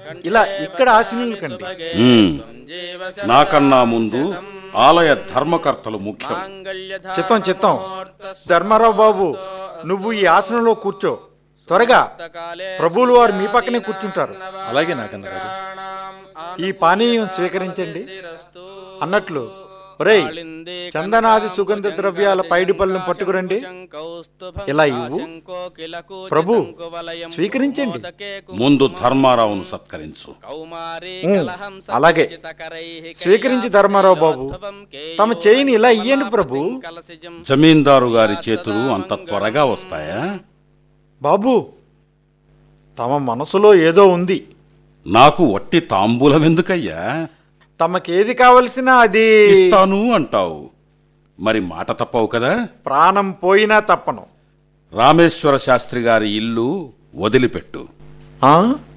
ఇలా ఇక్కడ ఆశీనులు కండి ఉమ్. నాకన్నా ముందు ఆలయ ధర్మకర్తలు ముఖ్యం చిత్తం చిత్తం ధర్మారావు బాబు నువ్వు ఈ ఆసనంలో కూర్చో త్వరగా ప్రభువులు వారు మీ పక్కనే కూర్చుంటారు అలాగే నాకన్న గారు ఈ పానీయం స్వీకరించండి అన్నట్లు ఒరేయ్ చందనాది సుగంధ ద్రవ్యాల పైడి పళ్ళను పట్టుకురండి ఇలా ఇవ్వు ప్రభు స్వీకరించండి ముందు ధర్మారావును సత్కరించు ఉమ్, అలాగే స్వీకరించి ధర్మారావు బాబు తమ చేయిని ఇలా ఇయ్యండి ప్రభు జమీందారు గారి చేతులు అంత త్వరగా వస్తాయా బాబు తమ మనసులో ఏదో ఉంది నాకు వట్టి తాంబూలం ఎందుకయ్యా తమకేది కావలసినా అది ఇస్తాను అంటావు మరి మాట తప్పవు కదా ప్రాణం పోయినా తప్పను రామేశ్వర శాస్త్రి గారి ఇల్లు వదిలిపెట్టు ఆ?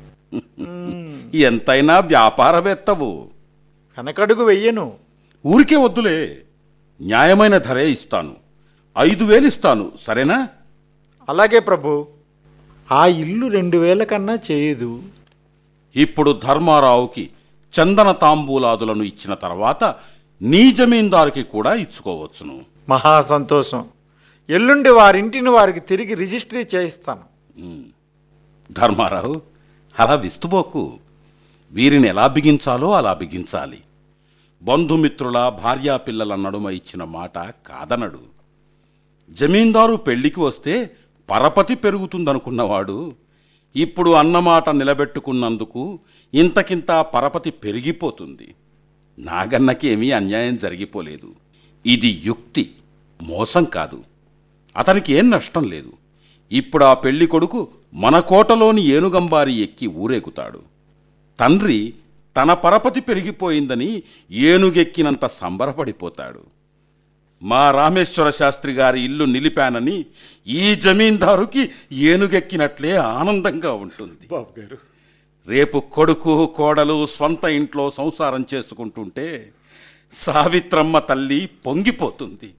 ఎంతైనా వ్యాపారవేత్తవు వెనకడుగు వెయ్యను ఊరికే వద్దులే న్యాయమైన ధరే ఇస్తాను ఐదు వేలు ఇస్తాను సరేనా అలాగే ప్రభు ఆ ఇల్లు రెండు వేల కన్నా చేయదు ఇప్పుడు ధర్మారావుకి చందన తాంబూలాదులను ఇచ్చిన తర్వాత నీ జమీందారుకి కూడా ఇచ్చుకోవచ్చును మహా సంతోషం ఎల్లుండి వారింటిని వారికి తిరిగి రిజిస్ట్రీ చేయిస్తాను ధర్మారావు అలా విస్తుపోకు వీరిని ఎలా బిగించాలో అలా బిగించాలి బంధుమిత్రుల భార్యా పిల్లల నడుమ ఇచ్చిన మాట కాదనడు జమీందారు పెళ్లికి వస్తే పరపతి పెరుగుతుందనుకున్నవాడు ఇప్పుడు అన్నమాట నిలబెట్టుకున్నందుకు ఇంతకింత పరపతి పెరిగిపోతుంది నాగన్నకి ఏమీ అన్యాయం జరిగిపోలేదు ఇది యుక్తి మోసం కాదు అతనికి ఏం నష్టం లేదు ఇప్పుడు ఆ పెళ్లి కొడుకు మన కోటలోని ఏనుగంబారి ఎక్కి ఊరేగుతాడు తండ్రి తన పరపతి పెరిగిపోయిందని ఏనుగెక్కినంత సంబరపడిపోతాడు మా రామేశ్వర శాస్త్రి గారి ఇల్లు నిలిపానని ఈ జమీందారుకి ఏనుగెక్కినట్లే ఆనందంగా ఉంటుంది బాబు గారు రేపు కొడుకు కోడలు స్వంత ఇంట్లో సంసారం చేసుకుంటుంటే సావిత్రమ్మ తల్లి పొంగిపోతుంది